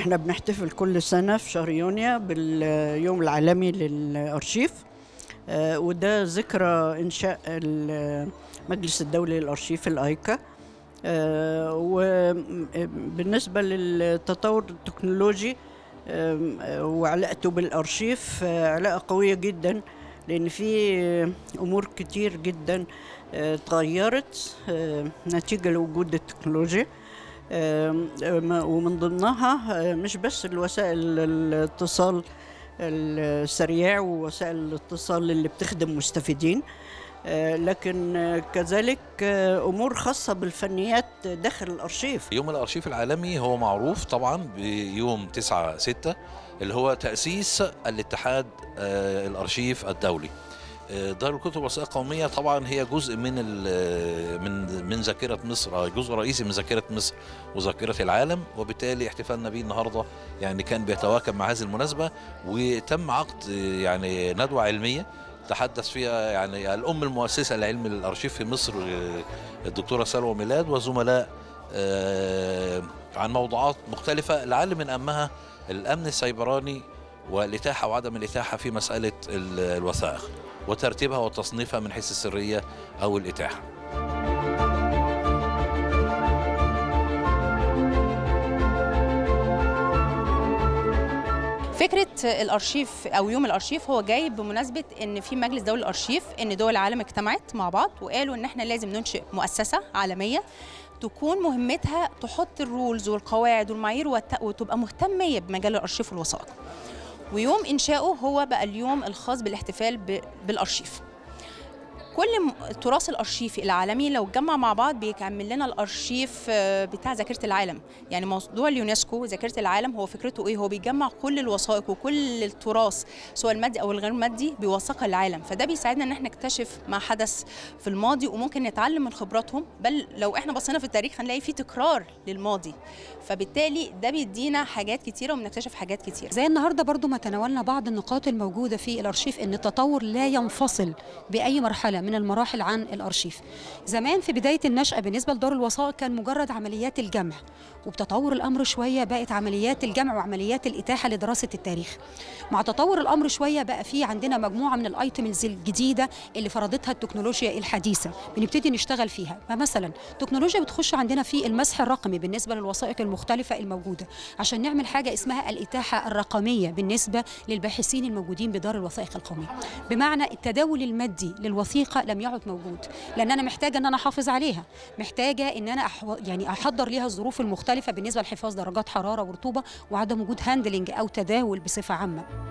احنا بنحتفل كل سنة في شهر يونيو باليوم العالمي للأرشيف آه، وده ذكرى إنشاء المجلس الدولي للأرشيف الأيكا آه، وبالنسبة للتطور التكنولوجي آم، آه، وعلاقته بالأرشيف آه، علاقة قوية جدا لأن في آه، أمور كتير جدا آه، اتغيرت آه، نتيجة لوجود التكنولوجيا آم، آم، ومن ضمنها آه، مش بس الوسائل الاتصال السريع ووسائل الاتصال اللي بتخدم مستفيدين آه، لكن آه، كذلك آه، امور خاصه بالفنيات داخل الارشيف يوم الأرشيف العالمي هو معروف طبعا بيوم 9 6 اللي هو تأسيس الاتحاد آه، الأرشيف الدولي آه، دار الكتب الوثائق القومية طبعا هي جزء من ال- من من ذاكرة مصر آه، جزء رئيسي من ذاكرة مصر وذاكرة العالم وبالتالي احتفالنا بيه النهارده يعني كان بيتواكب مع هذه المناسبة وتم عقد آه، يعني ندوة علمية تحدث فيها يعني الأم المؤسسة لعلم الأرشيف في مصر آه، الدكتورة سلوى ميلاد وزملاء آه، عن موضوعات مختلفة لعل من أهمها الأمن السيبراني والإتاحة وعدم الإتاحة في مسألة ال- الوثائق وترتيبها وتصنيفها من حيث السرية أو الإتاحة فكرة الأرشيف أو يوم الأرشيف هو جاي بمناسبة إن في مجلس دولي الأرشيف إن دول العالم اجتمعت مع بعض وقالوا إن إحنا لازم ننشئ مؤسسة عالمية تكون مهمتها تحط الرولز والقواعد والمعايير والت- وتبقى مهتمية بمجال الأرشيف والوثائق ويوم إنشائه هو بقى اليوم الخاص بالاحتفال ب- بالأرشيف كل م- التراث الارشيفي العالمي لو اتجمع مع بعض بيكمل لنا الارشيف آه، بتاع ذاكره العالم يعني موضوع اليونسكو ذاكره العالم هو فكرته ايه هو بيجمع كل الوثائق وكل التراث سواء المادي او الغير مادي بيوثقها العالم فده بيساعدنا ان احنا نكتشف ما حدث في الماضي وممكن نتعلم من خبراتهم بل لو احنا بصينا في التاريخ هنلاقي فيه تكرار للماضي فبالتالي ده بيدينا حاجات كتيره وبنكتشف حاجات كتير زي النهارده برضو ما تناولنا بعض النقاط الموجوده في الارشيف ان التطور لا ينفصل باي مرحله من المراحل عن الارشيف زمان في بدايه النشاه بالنسبه لدار الوثائق كان مجرد عمليات الجمع وبتطور الامر شويه بقت عمليات الجمع وعمليات الاتاحه لدراسه التاريخ مع تطور الامر شويه بقى في عندنا مجموعه من الايتمز الجديده اللي فرضتها التكنولوجيا الحديثه بنبتدي نشتغل فيها فمثلا تكنولوجيا بتخش عندنا في المسح الرقمي بالنسبه للوثائق المختلفه الموجوده عشان نعمل حاجه اسمها الاتاحه الرقميه بالنسبه للباحثين الموجودين بدار الوثائق القوميه بمعنى التداول المادي للوثيقه لم يعد موجود لان انا محتاجه ان انا احافظ عليها محتاجه ان انا أحو... يعني احضر ليها الظروف المختلفه بالنسبه لحفاظ درجات حراره ورطوبه وعدم وجود هاندلنج او تداول بصفه عامه